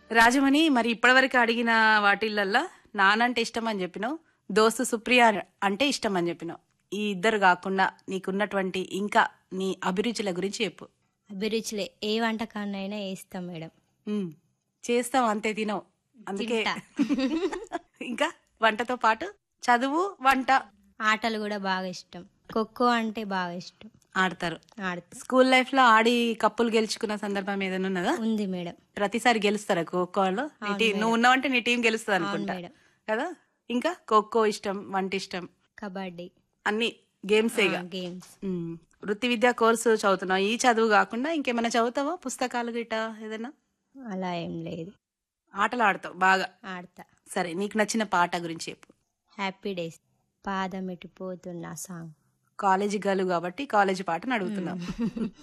రాజమణి మరి ఇప్పటివరకు అడిగిన వాటిల్లల్లా నానంటే ఇష్టం అని చెప్పినావు దోస్తు సుప్రియ అంటే ఇష్టం అని చెప్పినావు ఈ ఇద్దరు కాకుండా నీకున్నటువంటి ఇంకా నీ అభిరుచుల గురించి చెప్పు అభిరుచులే ఏ వంటకాన్నైనా వేస్తాం మేడం ఉమ్, చేస్తావు అంతే తినవు అందుకే తింటా. ఇంకా వంటతో పాటు చదువు వంట ఆటలు కూడా బాగా ఇష్టం ఖోఖో అంటే బాగా ఇష్టం ఆడతారు ఆడుతా స్కూల్ లైఫ్ లో ఆడి కప్పులు గెలుచుకున్న సందర్భం ఏదైనా ఉన్నదా ఉంది మేడం ప్రతిసారి గెలుస్తారా ఖోఖోలో నీ టీం నువ్వు ఉన్నావంటే నీ టీం గెలుస్తుంది అనుకుంటా మేడం. కదా ఇంకా ఖోఖో ఇష్టం వంట ఇష్టం కబడ్డీ అన్ని గేమ్స్ ఇక గేమ్స్ ఉమ్. వృత్తి విద్యా కోర్సు చదువుతున్నావు ఈ చదువు కాకుండా ఇంకేమైనా చదువుతావా పుస్తకాలు గిట్ట ఏదైనా అలా ఏం లేదు ఆటలు ఆడతావు బాగా ఆడతా సరే నీకు నచ్చిన పాట గురించి చెప్పు హ్యాపీ డేస్ పాదమిటిపోతున్న సాంగ్ కాలేజీ గలు కాబట్టి కాలేజీ పాటను అడుగుతున్నావు